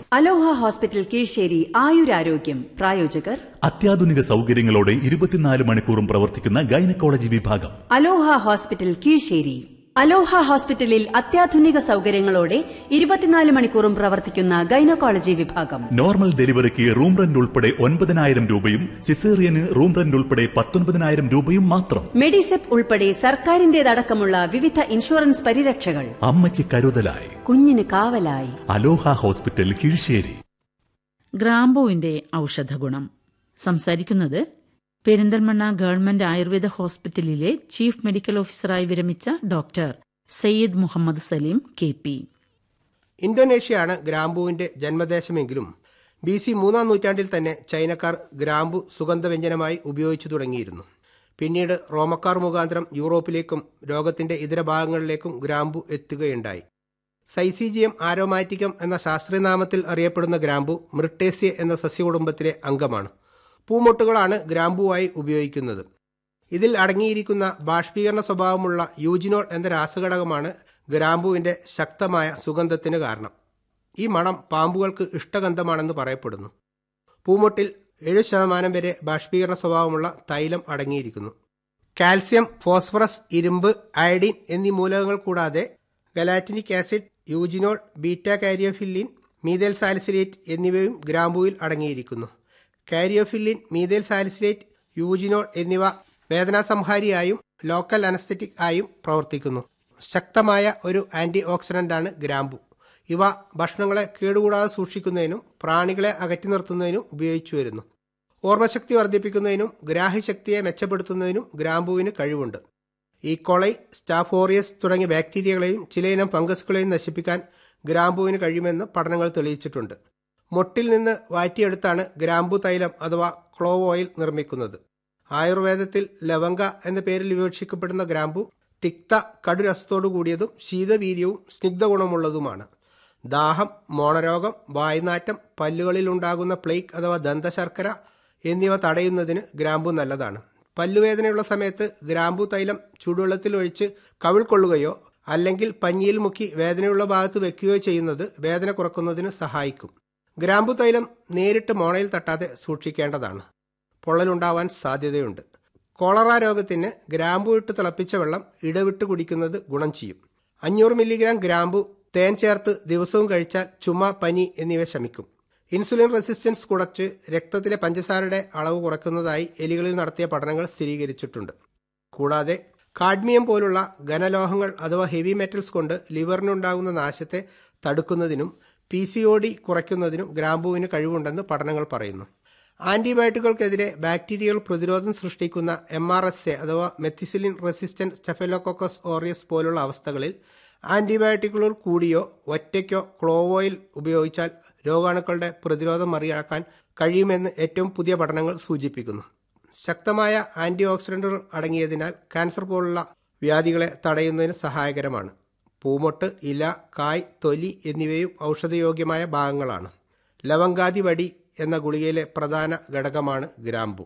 അലോഹ hospital Kizhisseri ആയുരാരോഗ്യം പ്രായോജകർ അത്യാധുനിക സൗകര്യങ്ങളോടെ ഇരുപത്തിനാല് മണിക്കൂറും പ്രവർത്തിക്കുന്ന ഗൈനക്കോളജി വിഭാഗം അലോഹ ഹോസ്പിറ്റൽ കീഴ്ശേരി അലോഹ ഹോസ്പിറ്റലിൽ അത്യാധുനിക സൗകര്യങ്ങളോടെ ഇരുപത്തിനാല് മണിക്കൂറും പ്രവർത്തിക്കുന്ന ഗൈനക്കോളജി വിഭാഗം നോർമൽ ഡെലിവറിക്ക് റൂം റെന്റ് ഉൾപ്പെടെ ഒൻപതിനായിരം രൂപയും സിസേറിയന് റൂം റെന്റ് ഉൾപ്പെടെ പത്തൊൻപതിനായിരം രൂപയും മാത്രം മെഡിസെപ്പ് ഉൾപ്പെടെ സർക്കാരിന്റേതടക്കമുള്ള വിവിധ ഇൻഷുറൻസ് പരിരക്ഷകൾ അമ്മയ്ക്ക് കരുതലായി കുഞ്ഞിന് കാവലായി അലോഹ ഹോസ്പിറ്റൽ കീഴ്ശേരി ഗ്രാമ്പുവിന്റെ ഔഷധഗുണം സംസാരിക്കുന്നത് പെരിന്തൽമണ്ണ ഗവൺമെന്റ് ആയുർവേദ ഹോസ്പിറ്റലിലെ ചീഫ് മെഡിക്കൽ ഓഫീസറായി വിരമിച്ച doctor Syed Muhammad Saleem K P ഇന്തോനേഷ്യയാണ് ഗ്രാമ്പൂവിന്റെ ജന്മദേശമെങ്കിലും ബി സി മൂന്നാം നൂറ്റാണ്ടിൽ തന്നെ ചൈനക്കാർ ഗ്രാമ്പു സുഗന്ധവ്യഞ്ജനമായി ഉപയോഗിച്ചു തുടങ്ങിയിരുന്നു പിന്നീട് റോമക്കാർ മുഖാന്തരം യൂറോപ്പിലേക്കും ലോകത്തിന്റെ ഇതര ഭാഗങ്ങളിലേക്കും ഗ്രാമ്പു എത്തുകയുണ്ടായി സൈസീജിയം ആരോമാറ്റിക്കം എന്ന ശാസ്ത്രീയനാമത്തിൽ അറിയപ്പെടുന്ന ഗ്രാമ്പു മൃട്ടേസ്യ എന്ന സസ്യകുടുംബത്തിലെ അംഗമാണ് പൂമൊട്ടുകളാണ് ഗ്രാമ്പുവായി ഉപയോഗിക്കുന്നത് ഇതിൽ അടങ്ങിയിരിക്കുന്ന ബാഷ്പീകരണ സ്വഭാവമുള്ള യൂജിനോൾ എന്ന രാസഘടകമാണ് ഗ്രാമ്പുവിന്റെ ശക്തമായ സുഗന്ധത്തിന് കാരണം ഈ മണം പാമ്പുകൾക്ക് ഇഷ്ടഗന്ധമാണെന്ന് പറയപ്പെടുന്നു പൂമൊട്ടിൽ ഏഴ് ശതമാനം വരെ ബാഷ്പീകരണ സ്വഭാവമുള്ള തൈലം അടങ്ങിയിരിക്കുന്നു കാൽസ്യം ഫോസ്ഫറസ് ഇരുമ്പ് അയഡിൻ എന്നീ മൂലകങ്ങൾ കൂടാതെ gallotannic acid eugenol beta caryophyllene methyl salicylate എന്നിവയും ഗ്രാമ്പുവിൽ അടങ്ങിയിരിക്കുന്നു കാരിയോഫില്ലിൻ മീതേൽ സാലിസിലേറ്റ് യൂജിനോൾ എന്നിവ വേദനാസംഹാരിയായും ലോക്കൽ അനസ്തറ്റിക് ആയും പ്രവർത്തിക്കുന്നു ശക്തമായ ഒരു ആന്റി ഓക്സിഡന്റാണ് ഗ്രാമ്പു ഇവ ഭക്ഷണങ്ങളെ കേടുകൂടാതെ സൂക്ഷിക്കുന്നതിനും പ്രാണികളെ അകറ്റി നിർത്തുന്നതിനും ഉപയോഗിച്ചു വരുന്നു ഓർമ്മശക്തി വർദ്ധിപ്പിക്കുന്നതിനും ഗ്രാഹ്യശക്തിയെ മെച്ചപ്പെടുത്തുന്നതിനും ഗ്രാമ്പുവിന് കഴിവുണ്ട് ഈ കൊളൈ സ്റ്റാഫോറിയസ് തുടങ്ങിയ ബാക്ടീരിയകളെയും ചിലയിനം ഫംഗസുകളെയും നശിപ്പിക്കാൻ ഗ്രാമ്പുവിന് കഴിയുമെന്ന് പഠനങ്ങൾ തെളിയിച്ചിട്ടുണ്ട് മൊട്ടിൽ നിന്ന് വാറ്റിയെടുത്താണ് ഗ്രാമ്പു തൈലം അഥവാ ക്ലോവ് ഓയിൽ നിർമ്മിക്കുന്നത് ആയുർവേദത്തിൽ ലവംഗ എന്ന പേരിൽ വിവക്ഷിക്കപ്പെടുന്ന ഗ്രാമ്പു തിക്ത കടുരസത്തോടു കൂടിയതും ശീതവീര്യവും സ്നിഗ്ധഗുണമുള്ളതുമാണ് ദാഹം മോണരോഗം വായ്നാറ്റം പല്ലുകളിൽ ഉണ്ടാകുന്ന പ്ലേക്ക് അഥവാ ദന്തശർക്കര എന്നിവ തടയുന്നതിന് ഗ്രാമ്പു നല്ലതാണ് പല്ലുവേദനയുള്ള സമയത്ത് ഗ്രാമ്പു തൈലം ചൂടുവെള്ളത്തിൽ ഒഴിച്ച് കവിൾ കൊള്ളുകയോ അല്ലെങ്കിൽ പഞ്ഞിയിൽ മുക്കി വേദനയുള്ള ഭാഗത്ത് വെക്കുകയോ ചെയ്യുന്നത് വേദന കുറക്കുന്നതിന് സഹായിക്കും ഗ്രാമ്പു തൈലം നേരിട്ട് മോണയിൽ തട്ടാതെ സൂക്ഷിക്കേണ്ടതാണ് പൊള്ളലുണ്ടാവാൻ സാധ്യതയുണ്ട് കോളറ രോഗത്തിന് ഗ്രാമ്പു ഇട്ട് തിളപ്പിച്ച വെള്ളം ഇടവിട്ട് കുടിക്കുന്നത് ഗുണം ചെയ്യും അഞ്ഞൂറ് മില്ലിഗ്രാം ഗ്രാമ്പു തേൻ ചേർത്ത് ദിവസവും കഴിച്ചാൽ ചുമ പനി എന്നിവ ശമിക്കും ഇൻസുലിൻ റെസിസ്റ്റൻസ് കുറച്ച് രക്തത്തിലെ പഞ്ചസാരയുടെ അളവ് കുറയ്ക്കുന്നതായി എലികളിൽ നടത്തിയ പഠനങ്ങൾ സ്ഥിരീകരിച്ചിട്ടുണ്ട് കൂടാതെ കാഡ്മിയം പോലുള്ള ഘനലോഹങ്ങൾ അഥവാ ഹെവി മെറ്റൽസ് കൊണ്ട് ലിവറിനുണ്ടാകുന്ന നാശത്തെ തടുക്കുന്നതിനും പി സി ഒ ഡി കുറയ്ക്കുന്നതിനും ഗ്രാമ്പുവിന് കഴിവുണ്ടെന്ന് പഠനങ്ങൾ പറയുന്നു ആന്റിബയോട്ടിക്കുകൾക്കെതിരെ ബാക്ടീരിയകൾ പ്രതിരോധം സൃഷ്ടിക്കുന്ന എം ആർ എസ് എ അഥവാ മെത്തിസിലിൻ റെസിസ്റ്റന്റ് സ്റ്റെഫലോക്കോക്കസ് ഓറിയസ് പോലുള്ള അവസ്ഥകളിൽ ആന്റിബയോട്ടിക്കുകൾ കൂടിയോ ഒറ്റയ്ക്കോ ക്ലോവോയിൽ ഉപയോഗിച്ചാൽ രോഗാണുക്കളുടെ പ്രതിരോധം മറികടക്കാൻ കഴിയുമെന്ന് ഏറ്റവും പുതിയ പഠനങ്ങൾ സൂചിപ്പിക്കുന്നു ശക്തമായ ആന്റി ഓക്സിഡന്റുകൾ അടങ്ങിയതിനാൽ ക്യാൻസർ പോലുള്ള വ്യാധികളെ തടയുന്നതിന് സഹായകരമാണ് പൂമൊട്ട് ഇല കായ് തൊലി എന്നിവയും ഔഷധയോഗ്യമായ ഭാഗങ്ങളാണ് ലവങ്കാതി വടി എന്ന ഗുളികയിലെ പ്രധാന ഘടകമാണ് ഗ്രാമ്പു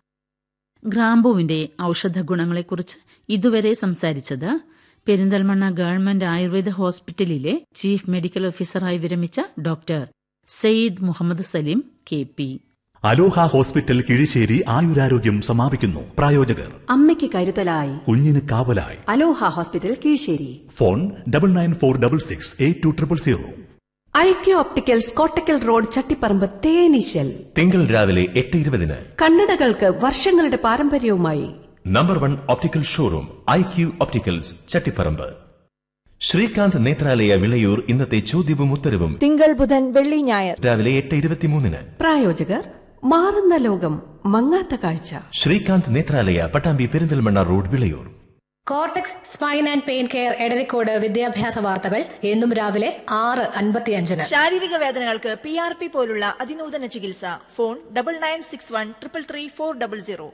ഗ്രാമ്പുവിന്റെ ഔഷധഗുണങ്ങളെക്കുറിച്ച് ഇതുവരെ സംസാരിച്ചത് പെരിന്തൽമണ്ണ ഗവൺമെന്റ് ആയുർവേദ ഹോസ്പിറ്റലിലെ ചീഫ് മെഡിക്കൽ ഓഫീസറായി വിരമിച്ച doctor Syed Muhammad Saleem K P Aloha hospital Kizhisseri ആയുരാരോഗ്യം സമാപിക്കുന്നു പ്രായോജകർ അമ്മയ്ക്ക് കരുതലായി കുഞ്ഞിന് കാവലായി Aloha hospital Kizhisseri phone double nine four double six eight two triple zero IQ opticals Kottakkal road Chattiparamba തേനീശൽ തിങ്കൾ രാവിലെ എട്ട് ഇരുപതിന് കണ്ണടകൾക്ക് വർഷങ്ങളുടെ പാരമ്പര്യവുമായി number one optical showroom I Q opticals Chattiparamba Srikanth Nethralaya Vilayur ഇന്നത്തെ ചോദ്യവും ഉത്തരവും തിങ്കൾ ബുധൻ വെള്ളി ഞായർ രാവിലെ എട്ട് ഇരുപത്തിമൂന്നിന് പ്രായോജകർ മാറുന്ന ലോകം മങ്ങാത്ത കാഴ്ച Srikanth Nethralaya Pattambi Perinthalmanna road Vilayur Cortex spine and pain care Edarikode വിദ്യാഭ്യാസ വാർത്തകൾ എന്നും രാവിലെ ആറ് അൻപത്തിയഞ്ചിന് ശാരീരിക വേദനകൾക്ക് പി ആർ പി പോലുള്ള അതിനൂതന ചികിത്സ phone double nine six one triple three four double zero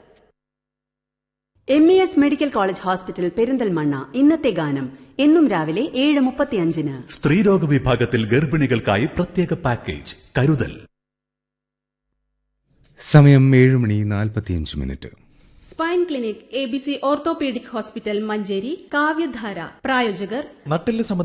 M E S medical college hospital Perinthalmanna ഇന്നത്തെ ഗാനം എന്നും രാവിലെ ഏഴ് മുപ്പത്തിയഞ്ചിന് സ്ത്രീരോഗ വിഭാഗത്തിൽ ഗർഭിണികൾക്കായി പ്രത്യേക പാക്കേജ് കരുതൽ സമയം ഏഴ് മണി നാൽപ്പത്തിയഞ്ച് minute spine clinic A B C orthopaedic hospital Manjeri Kavyadhara പ്രായോജകർ നട്ടെല്ല്